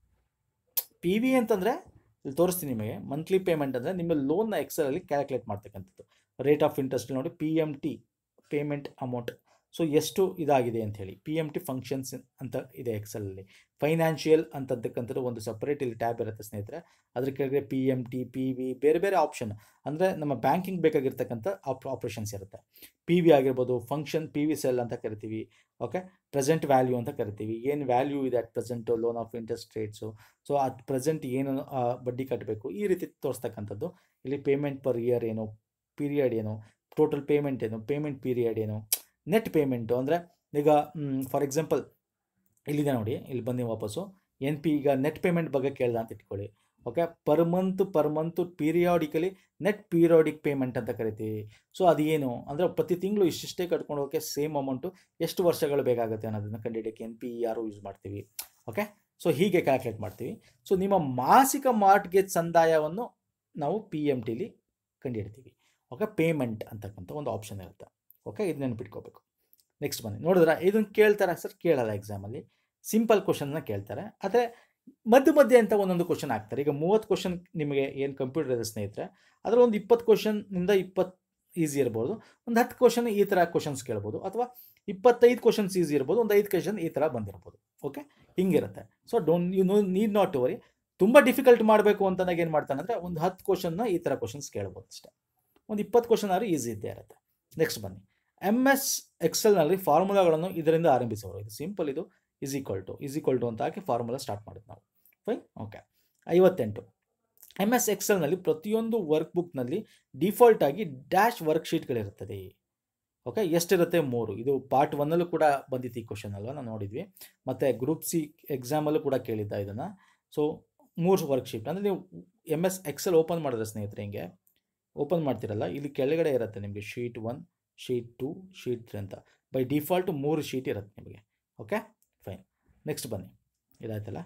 ಪಿ ವಿ ಅಂತಂದರೆ ಇಲ್ಲಿ ತೋರಿಸ್ತೀನಿ ನಿಮಗೆ ಮಂತ್ಲಿ ಪೇಮೆಂಟ್ ಅಂದರೆ ನಿಮ್ಮ ಲೋನ್ನ ಎಕ್ಸಲಲ್ಲಿ ಕ್ಯಾಲ್ಕುಲೇಟ್ ಮಾಡ್ತಕ್ಕಂಥದ್ದು ರೇಟ್ ಆಫ್ ಇಂಟ್ರೆಸ್ಟ್ ನೋಡಿ P M T payment amount so ಎಷ್ಟು ಇದಾಗಿದೆ ಅಂತ ಹೇಳಿ ಪಿ ಎಮ್ ಟಿ ಫಂಕ್ಷನ್ಸ್ ಅಂತ ಇದೆ ಎಕ್ಸಲಲ್ಲಿ ಫೈನಾನ್ಷಿಯಲ್ ಅಂತಕ್ಕಂಥದ್ದು ಒಂದು ಸಪ್ರೇಟ್ ಇಲ್ಲಿ ಟ್ಯಾಬ್ ಇರುತ್ತೆ ಸ್ನೇಹಿತರೆ ಅದ್ರ ಕೆಳಗೆ P M T P V ಬೇರೆ ಬೇರೆ ಆಪ್ಷನ್ ಅಂದರೆ ನಮ್ಮ ಬ್ಯಾಂಕಿಂಗ್ ಬೇಕಾಗಿರ್ತಕ್ಕಂಥ ಆಪ್ ಆಪ್ರೇಷನ್ಸ್ ಇರುತ್ತೆ ಪಿ ವಿ ಆಗಿರ್ಬೋದು ಫಂಕ್ಷನ್ ಪಿ ವಿ ಸೆಲ್ ಅಂತ ಕರಿತೀವಿ ಓಕೆ ಪ್ರೆಸೆಂಟ್ ವ್ಯಾಲ್ಯೂ ಅಂತ ಕರಿತೀವಿ ಏನು ವ್ಯಾಲ್ಯೂ ಇದೆ at present loan of interest rates so at present ಏನು ಆ, ಬಡ್ಡಿ ಕಟ್ಟಬೇಕು ಈ ರೀತಿ ತೋರಿಸ್ತಕ್ಕಂಥದ್ದು ಇಲ್ಲಿ ಪೇಮೆಂಟ್ ಪರ್ ಇಯರ್ ಏನು ಪೀರಿಯಡ್ ಏನು ಟೋಟಲ್ ಪೇಮೆಂಟ್ ಏನು ಪೇಮೆಂಟ್ ಪೀರಿಯಡ್ ಏನು ನೆಟ್ ಪೇಮೆಂಟು ಅಂದರೆ ಈಗ ಫಾರ್ ಎಕ್ಸಾಂಪಲ್ ಇಲ್ಲಿದೆ ನೋಡಿ ಇಲ್ಲಿ ಬಂದು ವಾಪಸ್ಸು ಎನ್ ಪಿ ಈಗ ನೆಟ್ ಪೇಮೆಂಟ್ ಬಗ್ಗೆ ಕೇಳ್ದ ಅಂತ ಇಟ್ಕೊಳ್ಳಿ okay per month per month periodically net periodic payment ಅಂತ ಕರಿತೀವಿ ಸೊ ಅದೇನು ಅಂದರೆ ಪ್ರತಿ ತಿಂಗಳು ಇಷ್ಟಿಷ್ಟೇ ಕಟ್ಕೊಂಡು ಹೋಗೋಕ್ಕೆ ಸೇಮ್ ಅಮೌಂಟು ಎಷ್ಟು ವರ್ಷಗಳು ಬೇಕಾಗುತ್ತೆ ಅನ್ನೋದನ್ನು ಕಂಡುಹಿಡಿಯೋಕ್ಕೆ ಎನ್ ಪಿ ಆರು ಯೂಸ್ ಮಾಡ್ತೀವಿ ಓಕೆ ಸೊ ಹೀಗೆ ಕ್ಯಾಲ್ಕುಲೇಟ್ ಮಾಡ್ತೀವಿ ಸೊ ನಿಮ್ಮ ಮಾಸಿಕ ಮಾರ್ಟ್ಗೇಜ್ ಸಂದಾಯವನ್ನು ನಾವು ಪಿ ಎಮ್ ಟಿಲಿ ಕಂಡುಹಿಡ್ತೀವಿ ಓಕೆ ಪೇಮೆಂಟ್ ಅಂತಕ್ಕಂಥ ಒಂದು ಆಪ್ಷನ್ ಇರುತ್ತೆ ಓಕೆ ಇದು ನೆನ್ಪಿಟ್ಕೋಬೇಕು ನೆಕ್ಸ್ಟ್ ಬನ್ನಿ ನೋಡಿದ್ರೆ ಇದನ್ನು ಕೇಳ್ತಾರೆ ಸರ್ ಕೇಳಲ್ಲ ಎಕ್ಸಾಮಲ್ಲಿ ಸಿಂಪಲ್ ಕ್ವಶನ್ನ ಕೇಳ್ತಾರೆ ಆದರೆ ಮಧ್ಯ ಮಧ್ಯೆ ಅಂತ ಒಂದೊಂದು ಕ್ವಶನ್ ಹಾಕ್ತಾರೆ ಈಗ ಮೂವತ್ತು ಕ್ವಶನ್ ನಿಮಗೆ ಏನು ಕಂಪ್ಯೂಟರ್ ಇದೆ ಸ್ನೇಹಿತರೆ ಅದರಲ್ಲಿ ಒಂದು ಇಪ್ಪತ್ತು ಕ್ವಶನ್ನಿಂದ ಇಪ್ಪತ್ತು ಈಸಿ ಇರ್ಬೋದು ಒಂದು ಹತ್ತು ಕ್ವಶನ್ ಈ ಥರ ಕ್ವಶನ್ಸ್ ಕೇಳ್ಬೋದು ಅಥವಾ ಇಪ್ಪತ್ತೈದು ಕ್ವಶನ್ಸ್ ಈಸಿ ಇರ್ಬೋದು ಒಂದು ಐದು ಕ್ವಶನ್ ಈ ಥರ ಬಂದಿರ್ಬೋದು ಓಕೆ ಹಿಂಗಿರುತ್ತೆ so don't you know need not to worry ತುಂಬ ಡಿಫಿಕಲ್ಟ್ ಮಾಡಬೇಕು ಅಂತಂದಾಗ ಏನು ಮಾಡ್ತಾನೆ ಅಂದರೆ ಒಂದು ಹತ್ತು ಕ್ವಶನ್ನ ಈ ಥರ ಕ್ವಶನ್ಸ್ ಕೇಳ್ಬೋದು ಅಷ್ಟೇ ಒಂದು ಇಪ್ಪತ್ತು ಕ್ವಶನ್ ಆದ್ರೂ ಈಸಿ ಇದ್ದೇ ಇರುತ್ತೆ ನೆಕ್ಸ್ಟ್ ಬನ್ನಿ ಎಮ್ ಎಸ್ ಎಕ್ಸೆಲ್ನಲ್ಲಿ ಫಾರ್ಮುಲಾಗಳನ್ನು ಇದರಿಂದ ಆರಂಭಿಸೋರು ಇದು ಸಿಂಪಲ್ ಇದು is equal to is equal to ಅಂತ ಹಾಕಿ ಫಾರ್ಮುಲಾ ಸ್ಟಾರ್ಟ್ ಮಾಡೋದು ನಾವು ಫೈನ್ ಓಕೆ ಐವತ್ತೆಂಟು ಎಮ್ ಎಸ್ ಎಕ್ಸೆಲ್ನಲ್ಲಿ ಪ್ರತಿಯೊಂದು ವರ್ಕ್ ಬುಕ್ನಲ್ಲಿ ಡಿಫಾಲ್ಟ್ ಆಗಿ ಡ್ಯಾಶ್ ವರ್ಕ್ಶೀಟ್ಗಳಿರುತ್ತದೆ ಓಕೆ ಎಷ್ಟಿರುತ್ತೆ ಮೂರು ಇದು ಪಾರ್ಟ್ ಒನ್ನಲ್ಲೂ ಕೂಡ ಬಂದಿತ್ತು ಈ ಕ್ವಶನ್ ಅಲ್ವಾ ನಾವು ನೋಡಿದ್ವಿ ಮತ್ತು ಗ್ರೂಪ್ ಸಿ ಎಕ್ಸಾಮಲ್ಲೂ ಕೂಡ ಕೇಳಿದ್ದ ಇದನ್ನು ಸೊ ಮೂರು ವರ್ಕ್ಶೀಟ್ ಅಂದರೆ ನೀವು ಎಮ್ ಎಸ್ ಎಕ್ಸೆಲ್ ಓಪನ್ ಮಾಡಿದ್ರೆ ಸ್ನೇಹಿತರೆ ಹಿಂಗೆ ಓಪನ್ ಮಾಡ್ತಿರಲ್ಲ ಇಲ್ಲಿ ಕೆಳಗಡೆ ಇರುತ್ತೆ ನಿಮಗೆ sheet one sheet two sheet three ಅಂತ ಬೈ ಡಿಫಾಲ್ಟ್ ಮೂರು ಶೀಟ್ ಇರುತ್ತೆ ನಿಮಗೆ ಓಕೆ ಫೈನ್ ನೆಕ್ಸ್ಟ್ ಬನ್ನಿ ಇದಾಯ್ತಲ್ಲ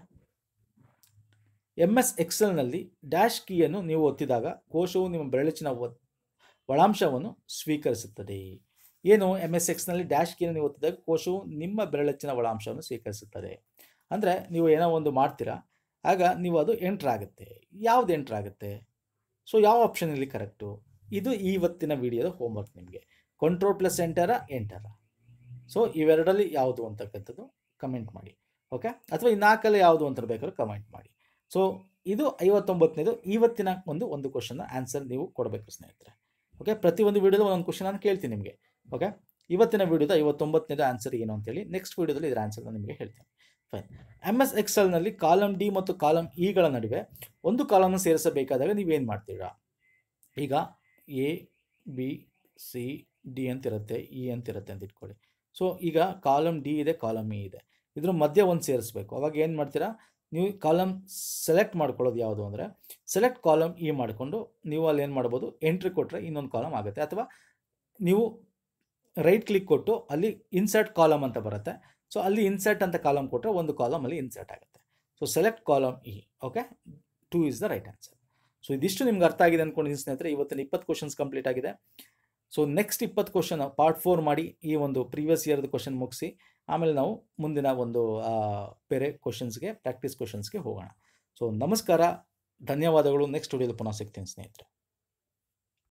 ಎಮ್ ಎಸ್ ಎಕ್ಸೆಲ್ನಲ್ಲಿ ಡ್ಯಾಶ್ ಕೀಯನ್ನು ನೀವು ಒತ್ತಿದಾಗ ಕೋಶವು ನಿಮ್ಮ ಬೆರಳಿಚಿನ ಒ- ಒಳಾಂಶವನ್ನು ಸ್ವೀಕರಿಸುತ್ತದೆ ಏನು ಎಮ್ ಎಸ್ ಎಕ್ಸ್ನಲ್ಲಿ ಡ್ಯಾಶ್ ಕೀಯನ್ನು ನೀವು ಒತ್ತಿದಾಗ ಕೋಶವು ನಿಮ್ಮ ಬೆರಳಚ್ಚಿನ ಒಳಾಂಶವನ್ನು ಸ್ವೀಕರಿಸುತ್ತದೆ ಅಂದರೆ ನೀವು ಏನೋ ಒಂದು ಮಾಡ್ತೀರಾ ಆಗ ನೀವು ಅದು ಎಂಟ್ರ್ ಆಗುತ್ತೆ ಯಾವ್ದು ಎಂಟ್ರ್ ಆಗುತ್ತೆ ಸೊ ಯಾವ ಆಪ್ಷನ್ ಇಲ್ಲಿ ಕರೆಕ್ಟು ಇದು ಇವತ್ತಿನ ವಿಡಿಯೋದ ಹೋಮ್ವರ್ಕ್ ನಿಮಗೆ ಕಂಟ್ರೋಲ್ ಪ್ಲಸ್ ಎಂಟರ ಎಂಟರ ಸೊ ಇವೆರಡರಲ್ಲಿ ಯಾವುದು ಅಂತಕ್ಕಂಥದ್ದು ಕಮೆಂಟ್ ಮಾಡಿ ಓಕೆ ಅಥವಾ ಈ ನಾಲ್ಕಲ್ಲಿ ಯಾವುದು ಅಂತ ಬೇಕಾದ್ರೂ ಕಮೆಂಟ್ ಮಾಡಿ ಸೊ ಇದು ಐವತ್ತೊಂಬತ್ತನೇದು ಇವತ್ತಿನ ಒಂದು ಒಂದು ಕ್ವಶನ್ನ ಆನ್ಸರ್ ನೀವು ಕೊಡಬೇಕು ಸ್ನೇಹಿತರೆ ಓಕೆ ಪ್ರತಿಯೊಂದು ವಿಡಿಯೋದ ಒಂದೊಂದು ಕ್ವಶನ್ ನಾನು ಕೇಳ್ತೀನಿ ನಿಮಗೆ ಓಕೆ ಇವತ್ತಿನ ವಿಡಿಯೋದ ಐವತ್ತೊಂಬತ್ತನೇದು ಆನ್ಸರ್ ಏನು ಅಂತೇಳಿ ನೆಕ್ಸ್ಟ್ ವಿಡಿಯೋದಲ್ಲಿ ಇದರ ಆನ್ಸರ್ ನಾನು ನಿಮಗೆ ಹೇಳ್ತೀನಿ ಫೈನ್ ಎಮ್ ಎಸ್ ಎಕ್ಸೆಲ್ನಲ್ಲಿ ಕಾಲಮ್ ಡಿ ಮತ್ತು ಕಾಲಮ್ ಇಗಳ ನಡುವೆ ಒಂದು ಕಾಲಮ್ನ ಸೇರಿಸಬೇಕಾದಾಗ ನೀವೇನು ಮಾಡ್ತೀರಾ ಈಗ ಎ ಬಿ ಸಿ ಡಿ ಅಂತಿರುತ್ತೆ ಇ ಅಂತಿರುತ್ತೆ ಅಂತ ಇಟ್ಕೊಳ್ಳಿ ಸೊ ಈಗ ಕಾಲಮ್ ಡಿ ಇದೆ ಕಾಲಮ್ ಇ ಇದೆ ಇದ್ರ ಮಧ್ಯೆ ಒಂದು ಸೇರಿಸ್ಬೇಕು ಅವಾಗ ಏನು ಮಾಡ್ತೀರಾ ನೀವು ಕಾಲಮ್ ಸೆಲೆಕ್ಟ್ ಮಾಡ್ಕೊಳ್ಳೋದು ಯಾವುದು ಅಂದರೆ ಸೆಲೆಕ್ಟ್ ಕಾಲಮ್ ಇ ಮಾಡಿಕೊಂಡು ನೀವು ಅಲ್ಲಿ ಏನು ಮಾಡ್ಬೋದು ಎಂಟ್ರಿ ಕೊಟ್ಟರೆ ಇನ್ನೊಂದು ಕಾಲಮ್ ಆಗುತ್ತೆ ಅಥವಾ ನೀವು ರೈಟ್ ಕ್ಲಿಕ್ ಕೊಟ್ಟು ಅಲ್ಲಿ ಇನ್ಸರ್ಟ್ ಕಾಲಮ್ ಅಂತ ಬರುತ್ತೆ ಸೊ ಅಲ್ಲಿ ಇನ್ಸರ್ಟ್ ಅಂತ ಕಾಲಮ್ ಕೊಟ್ಟರೆ ಒಂದು ಕಾಲಮ್ ಅಲ್ಲಿ ಇನ್ಸರ್ಟ್ ಆಗುತ್ತೆ so select column E okay two is the right answer so ಇದಿಷ್ಟು ನಿಮ್ಗೆ ಅರ್ಥ ಆಗಿದೆ ಅಂದ್ಕೊಂಡಿದ್ದೀನಿ ಸ್ನೇಹಿತರೆ ಇವತ್ತಿನ ಇಪ್ಪತ್ತು ಕ್ವಶನ್ಸ್ ಕಂಪ್ಲೀಟ್ ಆಗಿದೆ ಸೊ ನೆಕ್ಸ್ಟ್ ಇಪ್ಪತ್ತು ಕ್ವಶನ್ ಪಾರ್ಟ್ ಫೋರ್ ಮಾಡಿ ಈ ಒಂದು ಪ್ರೀವಿಯಸ್ ಇಯರ್ದು ಕ್ವಶನ್ ಮುಗಿಸಿ ಆಮೇಲೆ ನಾವು ಮುಂದಿನ ಒಂದು ಆ, ಬೇರೆ ಕ್ವಶನ್ಸ್ಗೆ ಪ್ರಾಕ್ಟೀಸ್ ಕ್ವಶನ್ಸ್ಗೆ ಹೋಗೋಣ ಸೊ ನಮಸ್ಕಾರ ಧನ್ಯವಾದಗಳು ನೆಕ್ಸ್ಟ್ ವಿಡಿಯೋದಲ್ಲಿ ಪುನಃ ಸಿಗ್ತೀನಿ ಸ್ನೇಹಿತರೆ